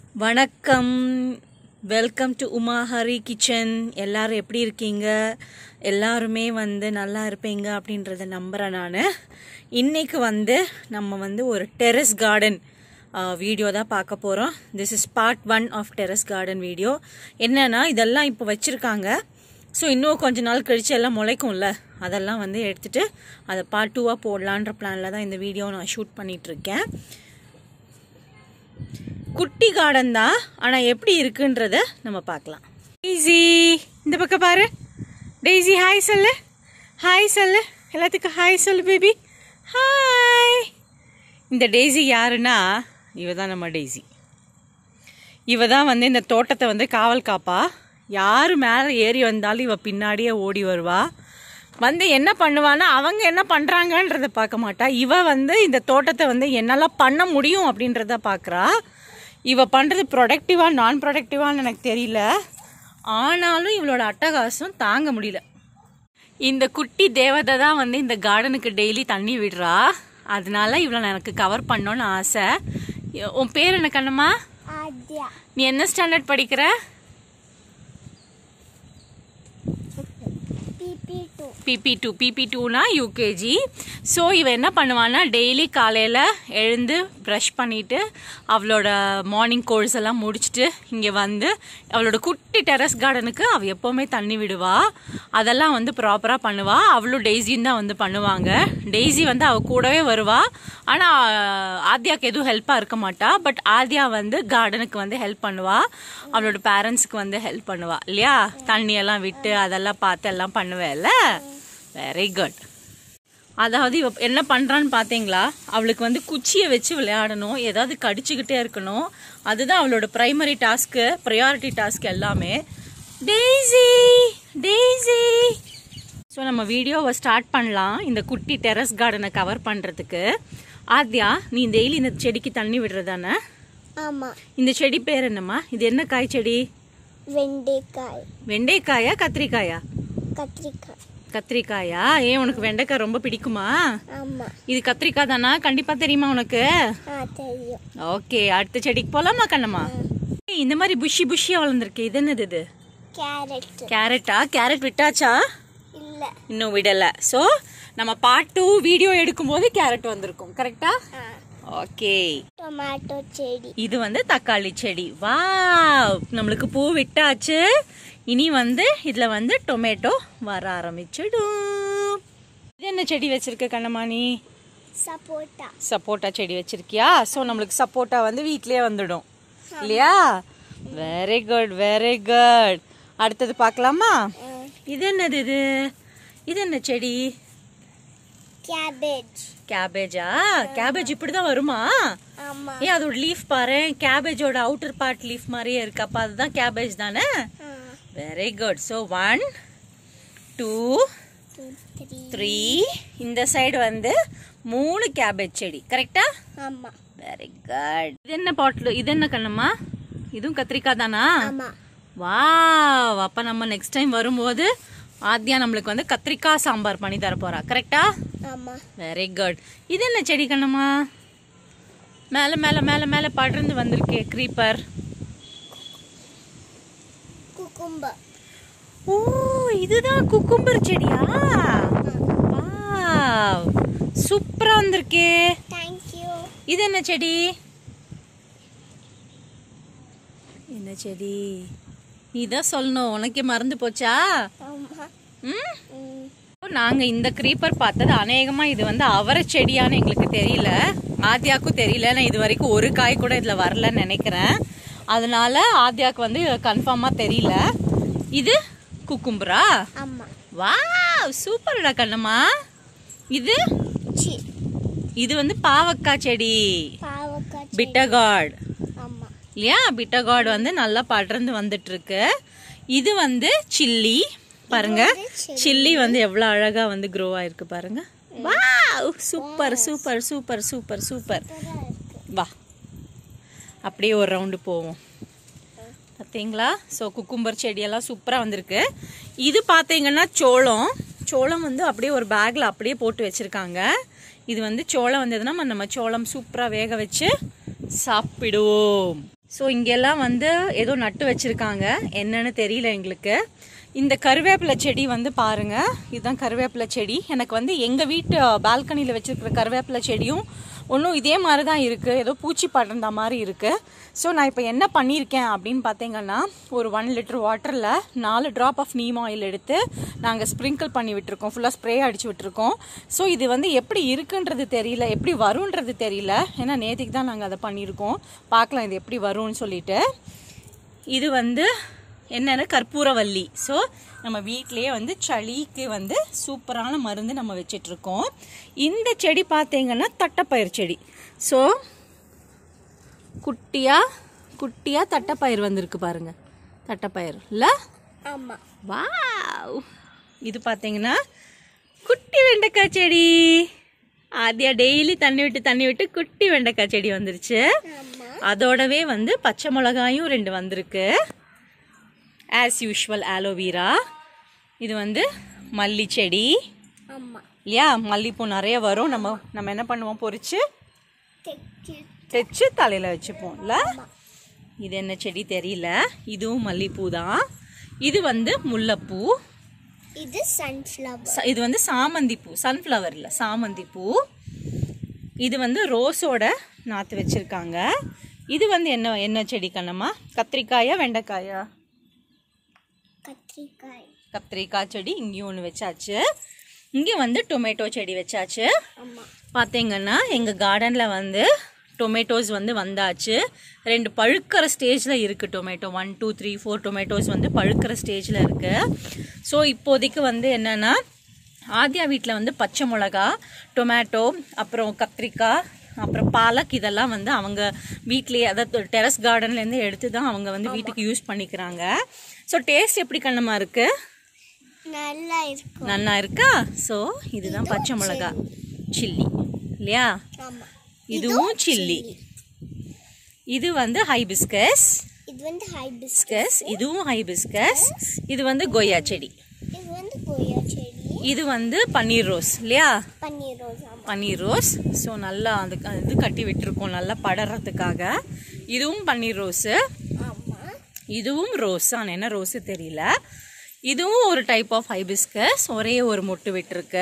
வணக்கம் welcome to Uma Hari kitchen எல்லாரும் எப்படி இருக்கீங்க எல்லாருமே வந்து நல்லா இருப்பீங்க அப்படின்றத நம்புகிறேன் நான் இன்னைக்கு வந்து நம்ம வந்து ஒரு டெரஸ் கார்டன் வீடியோ தான் பார்க்க போகிறோம் this is part one of terrace garden video என்னன்னா இதெல்லாம் இப்போ வச்சுருக்காங்க ஸோ இன்னும் கொஞ்ச நாள் கழிச்சு எல்லாம் முளைக்கும்ல அதெல்லாம் வந்து எடுத்துட்டு அதை பார்ட் டூவாக போடலான்ற பிளானில் தான் இந்த வீடியோ நான் ஷூட் பண்ணிட்டு இருக்கேன் குட்டி கார்டன் தான் ஆனால் எப்படி இருக்குன்றத நம்ம பார்க்கலாம் டெய்ஸி இந்த பக்கம் பாரு டெய்ஸி ஹாய் சொல்லு ஹாய் சொல்லு எல்லாத்துக்கும் ஹாய் சொல்லு பேபி ஹாய் இந்த டெய்ஸி யாருன்னா இவ தான் நம்ம டெய்ஸி இவ தான் வந்து இந்த தோட்டத்தை வந்து காவல் காப்பா யார் மேலே ஏறி வந்தாலும் இவ பின்னாடியே ஓடி வருவா வந்து என்ன பண்ணுவான்னா அவங்க என்ன பண்ணுறாங்கன்றத பார்க்க மாட்டா இவ வந்து இந்த தோட்டத்தை வந்து என்னெல்லாம் பண்ண முடியும் அப்படின்றத பார்க்குறா இவ பண்ணுறது ப்ரொடக்டிவா நான் ப்ரொடக்டிவான்னு எனக்கு தெரியல ஆனாலும் இவளோட அட்டகாசம் தாங்க முடியல இந்த குட்டி தேவதை தான் வந்து இந்த கார்டனுக்கு டெய்லி தண்ணி விடுறா அதனால இவளை எனக்கு கவர் பண்ணோன்னு ஆசை உன் பேர் என்ன கண்ணம்மா ஆத்யா நீ என்ன ஸ்டாண்டர்ட் படிக்கிற PP two PP two PP டூனா யூகேஜி ஸோ இவ என்ன பண்ணுவான்னா டெய்லி காலையில் எழுந்து ப்ரஷ் பண்ணிட்டு அவளோட மார்னிங் கோர்ஸ் எல்லாம் முடிச்சுட்டு இங்கே வந்து அவளோட குட்டி டெரஸ் கார்டனுக்கு அவள் எப்போவுமே தண்ணி விடுவா அதெல்லாம் வந்து ப்ராப்பராக பண்ணுவா அவளும் டெய்ஸியும் தான் வந்து பண்ணுவாங்க டெய்ஸி வந்து அவள் கூடவே வருவா ஆனால் ஆத்யாக்கு எதுவும் ஹெல்ப்பாக இருக்க மாட்டா பட் ஆத்யா வந்து கார்டனுக்கு வந்து ஹெல்ப் பண்ணுவா அவளோட பேரண்ட்ஸ்க்கு வந்து ஹெல்ப் பண்ணுவா இல்லையா தண்ணி எல்லாம் விட்டு அதெல்லாம் பார்த்து எல்லாம் பண்ணுவேல்ல வெரி குட் அதாவது இவ என்ன பண்றான்னு பாத்தீங்களா அவளுக்கு வந்து குச்சியை வச்சு விளையாடணும் ஏதாவது கடிச்சுக்கிட்டே இருக்கணும் அதுதான் அவளோட பிரைமரி டாஸ்க்கு ப்ரையாரிட்டி டாஸ்க் எல்லாமே டெய்ஸி டெய்ஸி ஸோ நம்ம வீடியோவை ஸ்டார்ட் பண்ணலாம் இந்த குட்டி டெரஸ் கார்டனை கவர் பண்ணுறதுக்கு ஆத்யா நீ டெய்லி இந்த செடிக்கு தண்ணி விடுறதானே ஆமா இந்த செடி பேர் என்னம்மா இது என்ன காய் செடி வெண்டைக்காய் வெண்டைக்காயா கத்திரிக்காயா கத்திரிக்காய் கத்திரிக்காயா ஏன் உனக்கு வெண்டைக்காய் ரொம்ப பிடிக்குமா ஆமா இது கத்திரிக்காய் தானா கண்டிப்பா தெரியுமா உனக்கு ஆ தெரியும் ஓகே அடுத்த செடிக்கு போலாமா கண்ணம்மா ஏய், இந்த மாதிரி புஷி புஷியா வளர்ந்துருக்கு இது என்னது இது கேரட் கேரட்டா கேரட் விட்டாச்சா இல்ல இன்னும் விடல ஸோ நம்ம பார்ட் டூ வீடியோ எடுக்கும்போது கேரட் வந்திருக்கும் கரெக்டா ஆ ஓகே டொமேட்டோ செடி இது வந்து தக்காளி செடி வா நம்மளுக்கு பூ விட்டாச்சு இனி வந்து இதுல வந்து டொமேட்டோ வர ஆரம்பிச்சிடும் இது என்ன செடி வச்சிருக்க கண்ணம்மாணி சப்போட்டா சப்போட்டா செடி வச்சிருக்கியா ஸோ நம்மளுக்கு சப்போட்டா வந்து வீட்லயே வந்துடும் இல்லையா வெரி குட் வெரி குட் அடுத்தது பார்க்கலாமா இது என்னது இது இது என்ன செடி கேபேஜ் கேபேஜா கேபேஜ் இப்படிதான் வருமா ஆமா ஏன் அதோட லீஃப் பாரு கேபேஜோட அவுட்டர் பார்ட் லீஃப் மாதிரியே இருக்கு அப்ப அதுதான் கேபேஜ் தானே ஆ very good so one two two three three இந்த சைடு வந்து மூணு கேபேஜ் செடி கரெக்டா ஆமா வெரி குட் இது என்ன பாட்டில் இது என்ன கண்ணம்மா இதுவும் கத்திரிக்காய் தானா ஆமா வாவ் அப்ப நம்ம நெக்ஸ்ட் டைம் வரும்போது ஆத்யா நம்மளுக்கு வந்து கத்திரிக்காய் சாம்பார் பண்ணி தர போறா கரெக்டா ஆமா வெரி குட் இது என்ன செடி கண்ணம்மா மேல மேல மேல மேல படர்ந்து வந்திருக்கே க்ரீப்பர் குக்கும்பர் ஓ இதுதான் குக்கும்பர் செடியா வாவ் சூப்பரா வந்திருக்கே தேங்க்யூ இது என்ன செடி என்ன செடி நீ தான் சொல்லணும் உனக்கே மறந்து போச்சா ஆமா ம் ம் நாங்க இந்த creeper பார்த்தது அநேகமா இது வந்து அவரை செடியான்னு எங்களுக்கு தெரியல ஆத்யாக்கும் தெரியல நான் இது வரைக்கும் ஒரு காய் கூட இதுல வரலன்னு நினைக்கிறேன் அதனால ஆத்யாக்கு வந்து கன்ஃபார்மா தெரியல இது குக்கும்பரா ஆமா வாவ் சூப்பர்டா கண்ணம்மா இது சி இது வந்து பாவக்காய் செடி பாவக்காய் செடி. பிட்டகார்டு ஆமா இல்லையா பிட்டகார்டு வந்து நல்லா படர்ந்து வந்துட்டு இருக்கு இது வந்து சில்லி பாருங்க சில்லி வந்து எவ்வளவு அழகா வந்து க்ரோ ஆயிருக்கு பாருங்க wow super super super super super சூப்பரா இருக்கு வா அப்படியே ஒரு ரவுண்டு போவோம் பார்த்தீங்களா ஸோ குக்கும்பர் செடியெல்லாம் சூப்பராக வந்திருக்கு இது பார்த்தீங்கன்னா சோளம் சோளம் வந்து அப்படியே ஒரு பேக்கில் அப்படியே போட்டு வச்சுருக்காங்க இது வந்து சோளம் வந்ததுன்னா நம்ம சோளம் சூப்பராக வேக வச்சு சாப்பிடுவோம் ஸோ இங்கெல்லாம் வந்து ஏதோ நட்டு வச்சிருக்காங்க என்னன்னு தெரியல எங்களுக்கு இந்த கருவேப்பிலை செடி வந்து பாருங்க இதுதான் கருவேப்பிலை செடி எனக்கு வந்து எங்க வீட்டு பால்கனியில் வச்சிருக்கிற கருவேப்பிலை செடியும் ஒன்றும் இதே மாதிரி தான் இருக்கு ஏதோ பூச்சி படர்ந்த மாதிரி இருக்கு ஸோ நான் இப்போ என்ன பண்ணியிருக்கேன் அப்படின்னு பார்த்தீங்கன்னா ஒரு ஒன் லிட்டர் வாட்டரில் நாலு ட்ராப் ஆஃப் நீம் ஆயில் எடுத்து நாங்கள் ஸ்ப்ரிங்கிள் பண்ணி விட்டுருக்கோம் ஃபுல்லாக ஸ்ப்ரே அடிச்சு விட்டுருக்கோம் ஸோ இது வந்து எப்படி இருக்குன்றது தெரியல எப்படி வரும்ன்றது தெரியல ஏன்னா நேற்றுக்கு தான் நாங்கள் அதை பண்ணியிருக்கோம் பார்க்கலாம் இது எப்படி வரும்னு சொல்லிட்டு இது வந்து என்னென்ன கற்பூரவல்லி ஸோ நம்ம வீட்டிலேயே வந்து சளிக்கு வந்து சூப்பரான மருந்து நம்ம வச்சிட்டு இருக்கோம் இந்த செடி பார்த்தீங்கன்னா தட்டைப்பயிர் செடி ஸோ குட்டியா குட்டியா தட்டைப்பயிர் வந்திருக்கு பாருங்க தட்டைப்பயிர் இல்லை ஆமா வாவ் இது பார்த்தீங்கன்னா குட்டி வெண்டைக்காய் செடி ஆதியா டெய்லி தண்ணி விட்டு தண்ணி விட்டு குட்டி வெண்டைக்காய் செடி வந்துருச்சு ஆமா அதோடவே வந்து பச்சை மிளகாயும் ரெண்டு வந்திருக்கு ஆஸ் யூஷுவல் ஆலோவீரா இது வந்து மல்லி செடி ஆமா இல்லையா மல்லிப்பூ நிறைய வரும் நம்ம நம்ம என்ன பண்ணுவோம் பொரிச்சு தெக்கு தைச்சு தலையில வச்சுப்போம்ல இது என்ன செடி தெரியல இதுவும் மல்லிப்பூ தான் இது வந்து முல்லைப்பூ இது சன்ஃப்ளவர் ச- இது வந்து சாமந்தி பூ சன்ஃப்ளவர் இல்லை சாமந்தி பூ இது வந்து ரோஸோட நாற்று வச்சிருக்காங்க இது வந்து என்ன என்ன செடி கண்ணம்மா கத்திரிக்காயா வெண்டைக்காயா கத்திரிக்காய் கத்திரிக்காய் செடி இங்கேயும் ஒன்று வச்சாச்சு இங்கே வந்து டொமேட்டோ செடி வச்சாச்சு ஆமா பார்த்தீங்கன்னா எங்கள் கார்டனில் வந்து டொமேட்டோஸ் வந்து வந்தாச்சு ரெண்டு பழுக்கிற ஸ்டேஜில் இருக்குது tomato one two three four tomatoes வந்து பழுக்கிற ஸ்டேஜில் இருக்குது ஸோ இப்போதைக்கு வந்து என்னென்னா ஆத்யா வீட்டில் வந்து பச்சை மிளகா டொமேட்டோ அப்புறம் கத்திரிக்காய் அப்புறம் பாலக் இதெல்லாம் வந்து அவங்க வீட்லேயே அதாவது டெரஸ் கார்டன்லேருந்து எடுத்து தான் அவங்க வந்து வீட்டுக்கு யூஸ் பண்ணிக்கிறாங்க ஸோ டேஸ்ட் எப்படி கண்ணமா இருக்குது நல்லா இருக்கும் நல்லா இருக்கா ஸோ இதுதான் பச்சை மிளகா சில்லி இல்லையா ஆமா இதுவும் சில்லி இது வந்து ஹைபிஸ்கஸ் இது வந்து ஹைபிஸ்கஸ் பிஸ்கஸ் இதுவும் ஹைபிஸ்கஸ் இது வந்து கொய்யா செடி இது வந்து கொய்யா செடி இது வந்து பன்னீர் ரோஸ் இல்லையா பன்னீர் ரோஸ் ஆமா பன்னீர் ரோஸ் ஸோ நல்லா அது இது கட்டி விட்டுருக்கோம் நல்லா படறதுக்காக இதுவும் பன்னீர் ரோஸு ஆமா இதுவும் ரோஸ் ஆனால் என்ன ரோஸு தெரியல இதுவும் ஒரு டைப் ஆஃப் ஹைபிஸ்கஸ் ஒரே ஒரு மொட்டு விட்டுருக்கு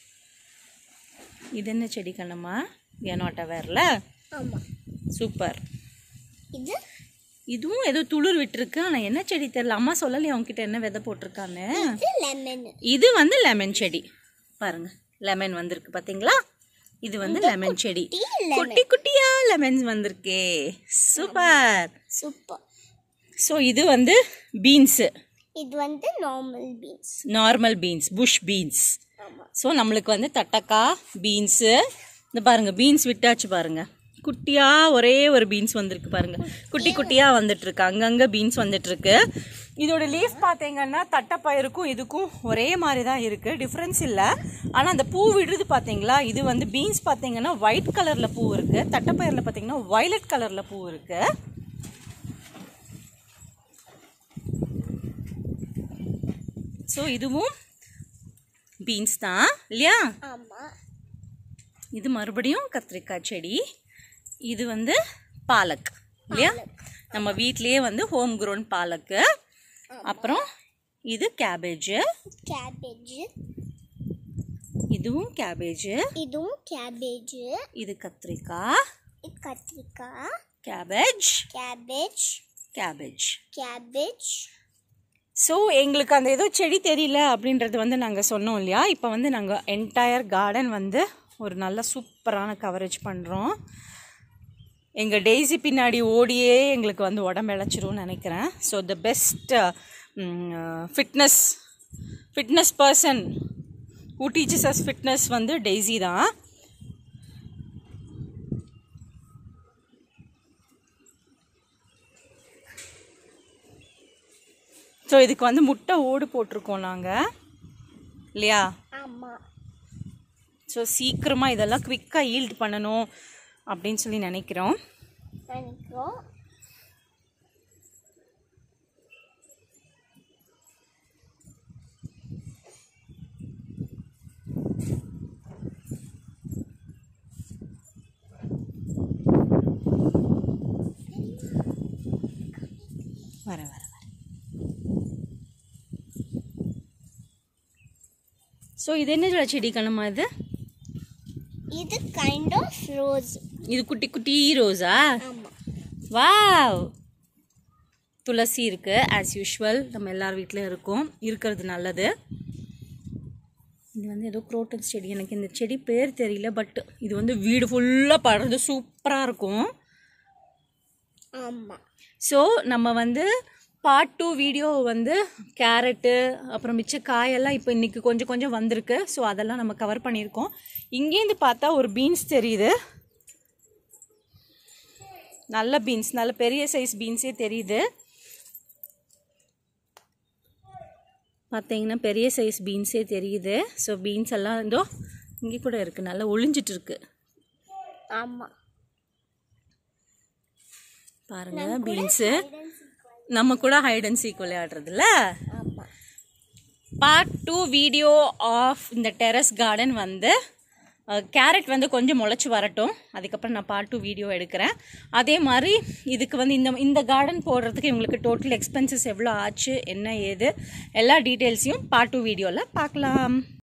இது என்ன செடி கண்ணம்மா வி நாட் அவேர்ல ஆமா சூப்பர் இது இதுவும் ஏதோ துளிர் விட்டுருக்கு ஆனால் என்ன செடி தெரியல அம்மா சொல்லலையே உங்ககிட்ட என்ன விதை போட்டிருக்கான்னு இது லெமன் இது வந்து லெமன் செடி பாருங்க லெமன் வந்திருக்கு பாத்தீங்களா இது வந்து லெமன் செடி குட்டி குட்டியா லெமன்ஸ் வந்திருக்கே சூப்பர் சூப்பர் ஸோ இது வந்து பீன்ஸு இது வந்து normal beans normal beans bush beans ஆமா ஸோ நம்மளுக்கு வந்து தட்டக்காய் பீன்ஸு இந்த பாருங்க பீன்ஸ் விட்டாச்சு பாருங்க குட்டியா ஒரே ஒரு பீன்ஸ் வந்திருக்கு பாருங்க குட்டி குட்டியா வந்துட்டு இருக்கு அங்கங்க பீன்ஸ் வந்துட்டு இருக்கு இதோட லீஃப் பார்த்தீங்கன்னா தட்டைப்பயிருக்கும் இதுக்கும் ஒரே மாதிரி தான் இருக்கு டிஃப்ரென்ஸ் இல்லை ஆனால் அந்த பூ விடுறது பார்த்தீங்களா இது வந்து பீன்ஸ் பார்த்தீங்கன்னா ஒயிட் கலர்ல பூ இருக்கு தட்டைப்பயிரில் பார்த்தீங்கன்னா வயலட் கலர்ல பூ இருக்கு ஸோ இதுவும் பீன்ஸ் தான் இல்லையா ஆமா இது மறுபடியும் கத்திரிக்காய் செடி இது வந்து பாலக் இல்லையா நம்ம வீட்லயே வந்து ஹோம் க்ரோன் பாலக்கு அப்புறம் இது கேபேஜ் கேபேஜ் இதுவும் கேபேஜ் இதுவும் கேபேஜ் இது கத்திரிக்காய் இது கத்திரிக்காய் cabbage cabbage cabbage cabbage so எங்களுக்கு அந்த ஏதோ செடி தெரியல அப்படின்றது வந்து நாங்கள் சொன்னோம் இல்லையா இப்போ வந்து நாங்கள் என்டையர் கார்டன் வந்து ஒரு நல்ல சூப்பரான கவரேஜ் பண்ணுறோம் எங்கள் டெய்ஸி பின்னாடி ஓடியே எங்களுக்கு வந்து உடம்பு இழைச்சிரும்னு நினைக்கிறேன் so the best fitness fitness person who teaches us fitness வந்து டெய்ஸி தான் ஸோ இதுக்கு வந்து முட்டை ஓடு போட்டிருக்கோம் நாங்கள் இல்லையா ஆமா ஸோ சீக்கிரமாக இதெல்லாம் குவிக்காக ஈல்ட் பண்ணணும் அப்படின்னு சொல்லி நினைக்கிறோம் நினைக்கிறோம் வரேன் வரேன் வரேன் ஸோ இது என்ன செடி கண்ணம்மா இது இது கைண்ட் ஆஃப் ரோஸ் இது குட்டி குட்டி ரோஸா ஆமா வாவ் துளசி இருக்கு ஆஸ் யூஷுவல் நம்ம எல்லார் வீட்லயும் இருக்கும் இருக்கிறது நல்லது இது வந்து ஏதோ குரோட்டன்ஸ் செடி எனக்கு இந்த செடி பேர் தெரியல பட் இது வந்து வீடு ஃபுல்லாக படுறது சூப்பராக இருக்கும் ஆமா ஸோ நம்ம வந்து பார்ட் டூ வீடியோ வந்து கேரட்டு அப்புறம் மிச்ச காயெல்லாம் இப்போ இன்னைக்கு கொஞ்சம் கொஞ்சம் வந்திருக்கு ஸோ அதெல்லாம் நம்ம கவர் பண்ணியிருக்கோம் இங்கேருந்து பார்த்தா ஒரு பீன்ஸ் தெரியுது நல்ல பீன்ஸ் நல்ல பெரிய சைஸ் பீன்ஸே தெரியுது பார்த்தீங்கன்னா பெரிய சைஸ் பீன்ஸே தெரியுது ஸோ பீன்ஸ் எல்லாம் இதோ இங்கே கூட இருக்குது நல்லா ஒளிஞ்சிட்டு இருக்கு ஆமா பாருங்க பீன்ஸு நம்ம கூட ஹைட் அண்ட் சீக் விளையாடுறதுல ஆமா பார்ட் டூ வீடியோ ஆஃப் இந்த டெரஸ் கார்டன் வந்து கேரட் வந்து கொஞ்சம் முளைச்சி வரட்டும் அதுக்கப்புறம் நான் பார்ட் டூ வீடியோ எடுக்கிறேன் அதே மாதிரி இதுக்கு வந்து இந்த இந்த கார்டன் போடுறதுக்கு இவங்களுக்கு டோட்டல் எக்ஸ்பென்சஸ் எவ்வளோ ஆச்சு என்ன ஏது எல்லா டீட்டெயில்ஸையும் பார்ட் டூ வீடியோவில் பார்க்கலாம்